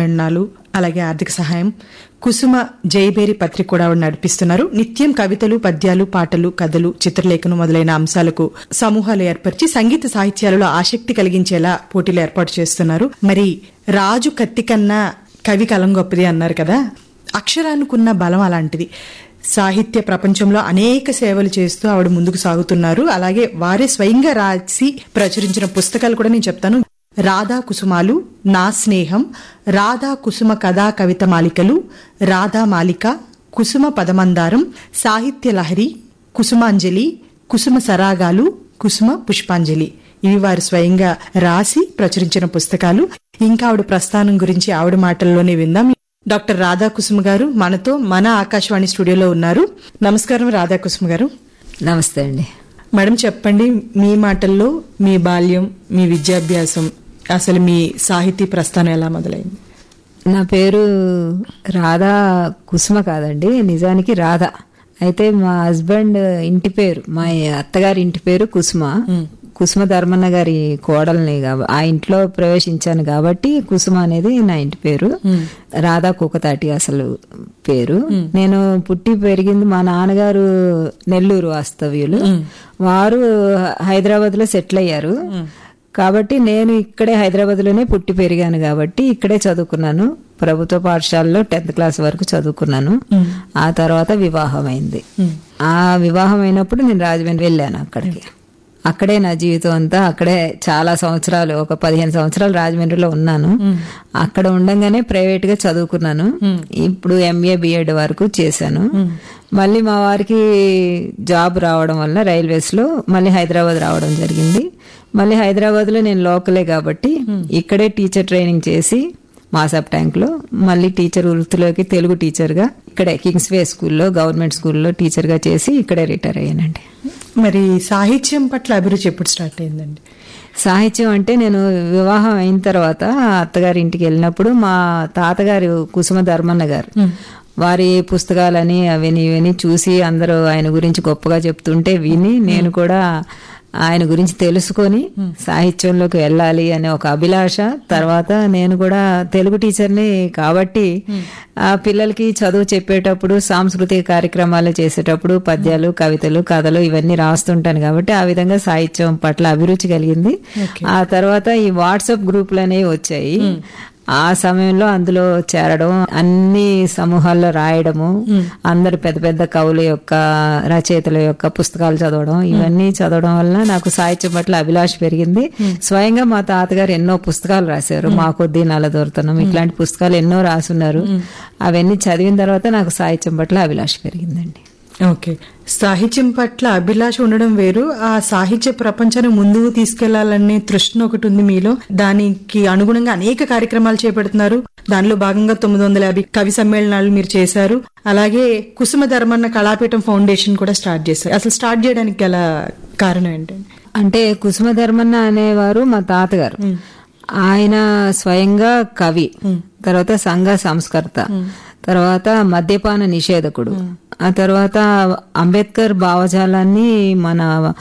సమ్మేళనాలు అలాగే ఆర్థిక సహాయం కుసుమ జయబేరి పత్రిక కూడా ఆవిడ నడిపిస్తున్నారు నిత్యం కవితలు పద్యాలు పాటలు కథలు చిత్రలేఖనం మొదలైన అంశాలకు సమూహాలు ఏర్పరిచి సంగీత సాహిత్యాలలో ఆసక్తి కలిగించేలా పోటీలు ఏర్పాటు చేస్తున్నారు మరి రాజు కత్తి కన్నా కవి కలం గొప్పది అన్నారు కదా అక్షరానుకున్న బలం అలాంటిది సాహిత్య ప్రపంచంలో అనేక సేవలు చేస్తూ ఆవిడ ముందుకు సాగుతున్నారు అలాగే వారే స్వయంగా రాసి ప్రచురించిన పుస్తకాలు కూడా నేను చెప్తాను రాధా కుసుమాలు నా స్నేహం రాధా కుసుమ కథా కవిత మాలికలు రాధా మాలిక కుసుమ పదమందారం సాహిత్య లహరి కుసుమాంజలి కుసుమ సరాగాలు కుసుమ పుష్పాంజలి ఇవి వారు స్వయంగా రాసి ప్రచురించిన పుస్తకాలు ఇంకా ఆవిడ ప్రస్థానం గురించి ఆవిడ మాటల్లోనే విందాం డాక్టర్ రాధాకుసుమ గారు మనతో మన ఆకాశవాణి స్టూడియోలో ఉన్నారు నమస్కారం రాధాకుసుమ గారు నమస్తే అండి మేడం చెప్పండి మీ మాటల్లో మీ బాల్యం మీ విద్యాభ్యాసం అసలు మీ సాహితీ ప్రస్థానం ఎలా మొదలైంది నా పేరు రాధా కుసుమ కాదండి నిజానికి రాధా అయితే మా హస్బెండ్ ఇంటి పేరు మా అత్తగారి ఇంటి పేరు కుసుమ కుసుమ ధర్మన్న గారి కోడల్ని కాబ- ఆ ఇంట్లో ప్రవేశించాను కాబట్టి కుసుమ అనేది నా ఇంటి పేరు రాధా కుకతాటి అసలు పేరు నేను పుట్టి పెరిగింది మా నాన్నగారు నెల్లూరు వాస్తవ్యులు వారు హైదరాబాద్ లో సెటిల్ అయ్యారు కాబట్టి నేను ఇక్కడే హైదరాబాద్ లోనే పుట్టి పెరిగాను కాబట్టి ఇక్కడే చదువుకున్నాను ప్రభుత్వ పాఠశాలలో టెన్త్ క్లాస్ వరకు చదువుకున్నాను ఆ తర్వాత వివాహం అయింది ఆ వివాహం అయినప్పుడు నేను రాజమండ్రి వెళ్ళాను అక్కడికి అక్కడే నా జీవితం అంతా అక్కడే చాలా సంవత్సరాలు ఒక పదిహేను సంవత్సరాలు రాజమండ్రిలో ఉన్నాను అక్కడ ఉండంగానే ప్రైవేట్ గా చదువుకున్నాను ఇప్పుడు ఎంఏ బిఎడ్ వరకు చేశాను మళ్ళీ మా వారికి జాబ్ రావడం వల్ల రైల్వేస్ లో మళ్ళీ హైదరాబాద్ రావడం జరిగింది మళ్ళీ హైదరాబాద్ లో నేను లోకలే కాబట్టి ఇక్కడే టీచర్ ట్రైనింగ్ చేసి మాసాప్ ట్యాంక్ లో మళ్ళీ టీచర్ వృత్తిలోకి తెలుగు టీచర్ గా ఇక్కడే కింగ్స్ వే స్కూల్లో గవర్నమెంట్ స్కూల్లో టీచర్ గా చేసి ఇక్కడే రిటైర్ అయ్యానండి మరి సాహిత్యం పట్ల అభిరుచి ఎప్పుడు స్టార్ట్ అయిందండి సాహిత్యం అంటే నేను వివాహం అయిన తర్వాత అత్తగారి ఇంటికి వెళ్ళినప్పుడు మా తాతగారు కుసుమ ధర్మన్న గారు వారి పుస్తకాలని అవని ఇవని చూసి అందరూ ఆయన గురించి గొప్పగా చెప్తుంటే విని నేను కూడా ఆయన గురించి తెలుసుకొని సాహిత్యంలోకి వెళ్ళాలి అనే ఒక అభిలాష తర్వాత నేను కూడా తెలుగు టీచర్ని కాబట్టి ఆ పిల్లలకి చదువు చెప్పేటప్పుడు సాంస్కృతిక కార్యక్రమాలు చేసేటప్పుడు పద్యాలు కవితలు కథలు ఇవన్నీ రాస్తుంటాను కాబట్టి ఆ విధంగా సాహిత్యం పట్ల అభిరుచి కలిగింది ఆ తర్వాత ఈ వాట్సాప్ గ్రూపులు అనేవి వచ్చాయి ఆ సమయంలో అందులో చేరడం అన్ని సమూహాల్లో రాయడము అందరు పెద్ద పెద్ద కవుల యొక్క రచయితల యొక్క పుస్తకాలు చదవడం ఇవన్నీ చదవడం వల్ల నాకు సాహిత్యం పట్ల అభిలాష పెరిగింది స్వయంగా మా తాతగారు ఎన్నో పుస్తకాలు రాశారు మా కొద్దీ నలదొరుతనం ఇట్లాంటి పుస్తకాలు ఎన్నో రాసున్నారు అవన్నీ చదివిన తర్వాత నాకు సాహిత్యం పట్ల అభిలాష పెరిగిందండి ఓకే సాహిత్యం పట్ల అభిలాష ఉండడం వేరు ఆ సాహిత్య ప్రపంచాన్ని ముందుకు తీసుకెళ్లాలనే తృష్ణ ఒకటి ఉంది మీలో దానికి అనుగుణంగా అనేక కార్యక్రమాలు చేపడుతున్నారు దానిలో భాగంగా తొమ్మిది వందల యాభై కవి సమ్మేళనాలు మీరు చేశారు అలాగే కుసుమ ధర్మన్న కళాపీఠం ఫౌండేషన్ కూడా స్టార్ట్ చేశారు అసలు స్టార్ట్ చేయడానికి గల కారణం ఏంటండి అంటే కుసుమ ధర్మన్న అనేవారు మా తాతగారు ఆయన స్వయంగా కవి తర్వాత సంఘ సంస్కర్త తర్వాత మద్యపాన నిషేధకుడు ఆ తర్వాత అంబేద్కర్ భావజాలాన్ని మన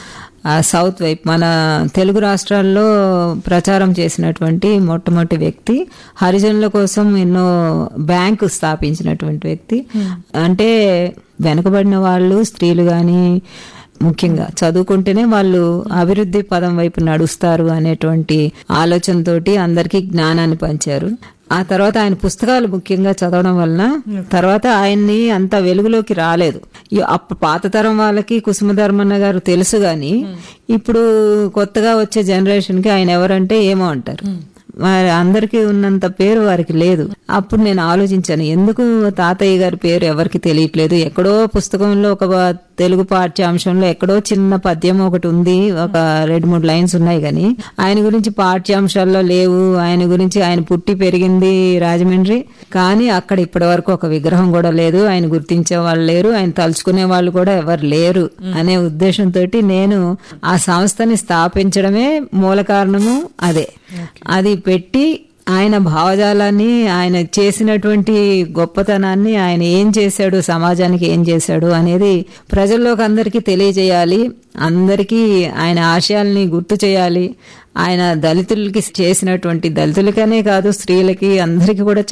ఆ సౌత్ వైపు మన తెలుగు రాష్ట్రాల్లో ప్రచారం చేసినటువంటి మొట్టమొదటి వ్యక్తి హరిజనుల కోసం ఎన్నో బ్యాంకు స్థాపించినటువంటి వ్యక్తి అంటే వెనుకబడిన వాళ్ళు స్త్రీలు గాని ముఖ్యంగా చదువుకుంటేనే వాళ్ళు అభివృద్ధి పదం వైపు నడుస్తారు అనేటువంటి ఆలోచనతోటి అందరికీ జ్ఞానాన్ని పంచారు ఆ తర్వాత ఆయన పుస్తకాలు ముఖ్యంగా చదవడం వలన తర్వాత ఆయన్ని అంత వెలుగులోకి రాలేదు ఈ అప్ప పాత తరం వాళ్ళకి కుసుమ ధర్మన్న గారు తెలుసు గాని ఇప్పుడు కొత్తగా వచ్చే జనరేషన్ కి ఆయన ఎవరంటే ఏమో అంటారు మరి అందరికీ ఉన్నంత పేరు వారికి లేదు అప్పుడు నేను ఆలోచించాను ఎందుకు తాతయ్య గారి పేరు ఎవరికి తెలియట్లేదు ఎక్కడో పుస్తకంలో ఒక తెలుగు పాఠ్యాంశంలో ఎక్కడో చిన్న పద్యం ఒకటి ఉంది ఒక రెండు మూడు లైన్స్ ఉన్నాయి కానీ ఆయన గురించి పాఠ్యాంశాల్లో లేవు ఆయన గురించి ఆయన పుట్టి పెరిగింది రాజమండ్రి కానీ అక్కడ ఇప్పటి వరకు ఒక విగ్రహం కూడా లేదు ఆయన గుర్తించే వాళ్ళు లేరు ఆయన తలుచుకునే వాళ్ళు కూడా ఎవరు లేరు అనే ఉద్దేశంతో నేను ఆ సంస్థని స్థాపించడమే మూల కారణము అదే అది పెట్టి ఆయన భావజాలాన్ని ఆయన చేసినటువంటి గొప్పతనాన్ని ఆయన ఏం చేశాడు సమాజానికి ఏం చేశాడు అనేది ప్రజల్లోకి అందరికీ తెలియజేయాలి అందరికీ ఆయన ఆశయాల్ని గుర్తు చేయాలి ఆయన దళితులకి చేసినటువంటి దళితులకనే కాదు స్త్రీలకి అందరికీ కూడా